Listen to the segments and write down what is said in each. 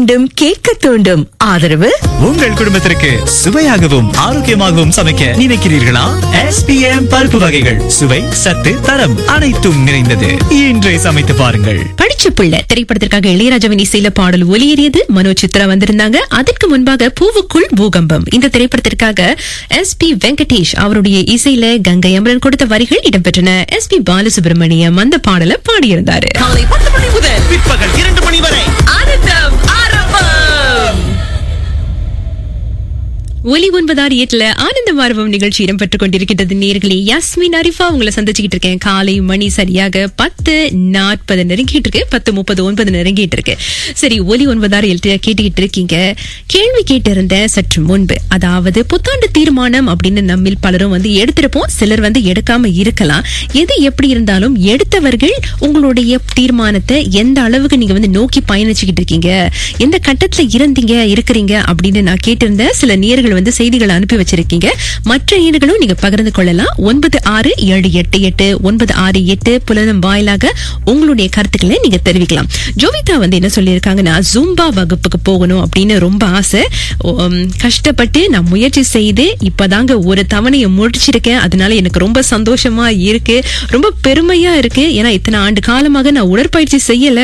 மீண்டும் கேட்க தூண்டும் ஆதரவு உங்கள் குடும்பத்திற்கு சுவையாகவும் ஆரோக்கியமாகவும் சமைக்க நினைக்கிறீர்களா எஸ்பிஎம் பருப்பு வகைகள் சுவை சத்து தரம் அனைத்தும் நிறைந்தது இன்றே சமைத்து பாருங்கள் படிச்ச பிள்ளை திரைப்படத்திற்காக இளையராஜாவின் இசையில பாடல் ஒலியேறியது மனோ சித்ரா வந்திருந்தாங்க அதற்கு முன்பாக பூவுக்குள் பூகம்பம் இந்த திரைப்படத்திற்காக எஸ் பி வெங்கடேஷ் அவருடைய இசையில கங்கை அமரன் கொடுத்த வரிகள் இடம்பெற்றன எஸ் பி பாலசுப்ரமணியம் அந்த பாடலை பாடியிருந்தாரு காலை பத்து மணி முதல் பிற்பகல் இரண்டு மணி வரை ஆனந்தம் ஆரம்பம் ஒலி ஒன்பதாறு எட்டுல ஆனந்த மார்பம் நிகழ்ச்சி இடம்பெற்றுக் கொண்டிருக்கின்றது நேர்களே யாஸ்மின் அரிஃபா உங்களை சந்திச்சுக்கிட்டு இருக்கேன் காலை மணி சரியாக பத்து நாற்பது நெருங்கிட்டு இருக்கு பத்து முப்பது ஒன்பது நெருங்கிட்டு இருக்கு சரி ஒலி ஒன்பதாறு எட்டு கேட்டுக்கிட்டு இருக்கீங்க கேள்வி கேட்டிருந்த சற்று முன்பு அதாவது புத்தாண்டு தீர்மானம் அப்படின்னு நம்மில் பலரும் வந்து எடுத்திருப்போம் சிலர் வந்து எடுக்காம இருக்கலாம் எது எப்படி இருந்தாலும் எடுத்தவர்கள் உங்களுடைய தீர்மானத்தை எந்த அளவுக்கு நீங்க வந்து நோக்கி பயணிச்சுக்கிட்டு இருக்கீங்க எந்த கட்டத்துல இருந்தீங்க இருக்கிறீங்க அப்படின்னு நான் கேட்டிருந்தேன் சில நேர்கள் வந்து செய்திகளை அனுப்பி வச்சிருக்கீங்க மற்ற நேர்களும் நீங்க பகிர்ந்து கொள்ளலாம் ஒன்பது ஆறு ஏழு எட்டு எட்டு ஒன்பது ஆறு எட்டு புலனும் வாயிலாக உங்களுடைய கருத்துக்களை நீங்க தெரிவிக்கலாம் ஜோவிதா வந்து என்ன சொல்லியிருக்காங்கன்னா ஜூம்பா வகுப்புக்கு போகணும் அப்படின்னு ரொம்ப ஆசை உம், கஷ்டப்பட்டு நான் முயற்சி செய்து இப்பதாங்க ஒரு தவணையை முடிச்சிருக்கேன் அதனால எனக்கு ரொம்ப சந்தோஷமா இருக்கு ரொம்ப பெருமையா இருக்கு ஏன்னா இத்தனை ஆண்டு காலமாக நான் உடற்பயிற்சி செய்யல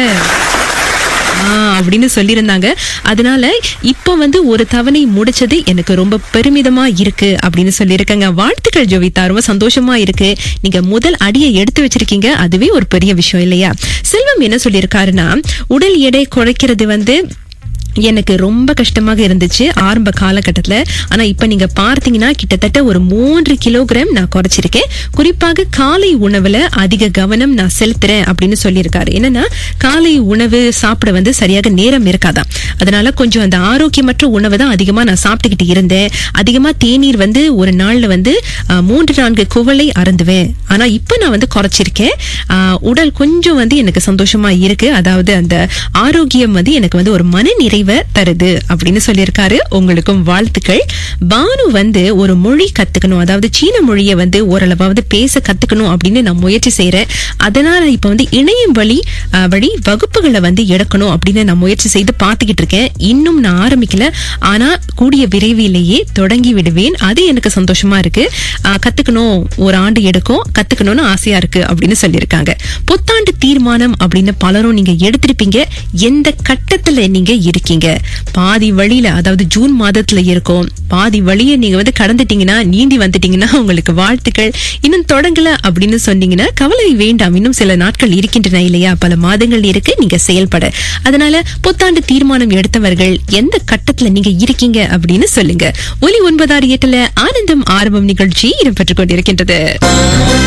ஆ, அப்படின்னு சொல்லியிருந்தாங்க அதனால இப்ப வந்து ஒரு தவணை முடிச்சது எனக்கு ரொம்ப பெருமிதமா இருக்கு அப்படின்னு சொல்லியிருக்காங்க வாழ்த்துக்கள் ஜோவிதா ரொம்ப சந்தோஷமா இருக்கு நீங்க முதல் அடியை எடுத்து வச்சிருக்கீங்க அதுவே ஒரு பெரிய விஷயம் இல்லையா செல்வம் என்ன சொல்லியிருக்காருன்னா உடல் எடை குறைக்கிறது வந்து எனக்கு ரொம்ப கஷ்டமாக இருந்துச்சு ஆரம்ப காலகட்டத்துல ஆனா இப்ப நீங்க பார்த்தீங்கன்னா கிட்டத்தட்ட ஒரு மூன்று கிலோகிராம் நான் குறைச்சிருக்கேன் குறிப்பாக காலை உணவுல அதிக கவனம் நான் செலுத்துறேன் அப்படின்னு சொல்லியிருக்காரு என்னன்னா காலை உணவு சாப்பிட வந்து சரியாக நேரம் இருக்காதாம் அதனால கொஞ்சம் அந்த ஆரோக்கியமற்ற உணவை தான் அதிகமா நான் சாப்பிட்டுக்கிட்டு இருந்தேன் அதிகமா தேநீர் வந்து ஒரு நாள்ல வந்து ஆஹ், மூன்று நான்கு குவளை அருந்துவேன் ஆனா இப்ப நான் வந்து குறைச்சிருக்கேன் ஆஹ், உடல் கொஞ்சம் வந்து எனக்கு சந்தோஷமா இருக்கு அதாவது அந்த ஆரோக்கியம் வந்து எனக்கு வந்து ஒரு மன நிறைவை தருது அப்படின்னு சொல்லியிருக்காரு உங்களுக்கும் வாழ்த்துக்கள் பானு வந்து ஒரு மொழி கத்துக்கணும் அதாவது சீன மொழியை வந்து ஓரளவாவது பேச கத்துக்கணும் அப்படின்னு நான் முயற்சி செய்யறேன் அதனால இப்ப வந்து இணையம் வழி ஆஹ், வழி வகுப்புகளை வந்து எடுக்கணும் அப்படின்னு நான் முயற்சி செய்து பார்த்துக்கிட்டு இருக்கேன் இன்னும் நான் ஆரம்பிக்கல ஆனா கூடிய விரைவிலேயே தொடங்கி விடுவேன் அது எனக்கு சந்தோஷமா இருக்கு ஆஹ், கத்துக்கணும் ஒரு ஆண்டு எடுக்கும் கத்துக்கணும்னு ஆசையா இருக்கு அப்படின்னு சொல்லியிருக்காங்க புத்தாண்டு தீர்மானம் அப்படின்னு பலரும் நீங்க எடுத்திருப்பீங்க எந்த கட்டத்துல நீங்க இருக்கீங்க பாதி வழியில அதாவது ஜூன் மாதத்துல இருக்கோம் பாதி வழியை நீங்க வந்து கடந்துட்டீங்கன்னா நீந்தி வந்துட்டீங்கன்னா உங்களுக்கு வாழ்த்துக்கள் இன்னும் தொடங்கல அப்படின்னு சொன்னீங்கன்னா கவலை வேண்டாம் இன்னும் சில நாட்கள் இருக்கின்றன இல்லையா பல மாதங்கள் இருக்கு நீங்க செயல்பட அதனால புத்தாண்டு தீர்மானம் எடுத்தவர்கள் எந்த கட்டத்துல நீங்க இருக்கீங்க அப்படின்னு சொல்லுங்க ஒலி ஒன்பதாறு எட்டுல ஆனந்தம் ஆரம்பம் நிகழ்ச்சி இடம்பெற்றுக் கொண்டிருக்கின்றது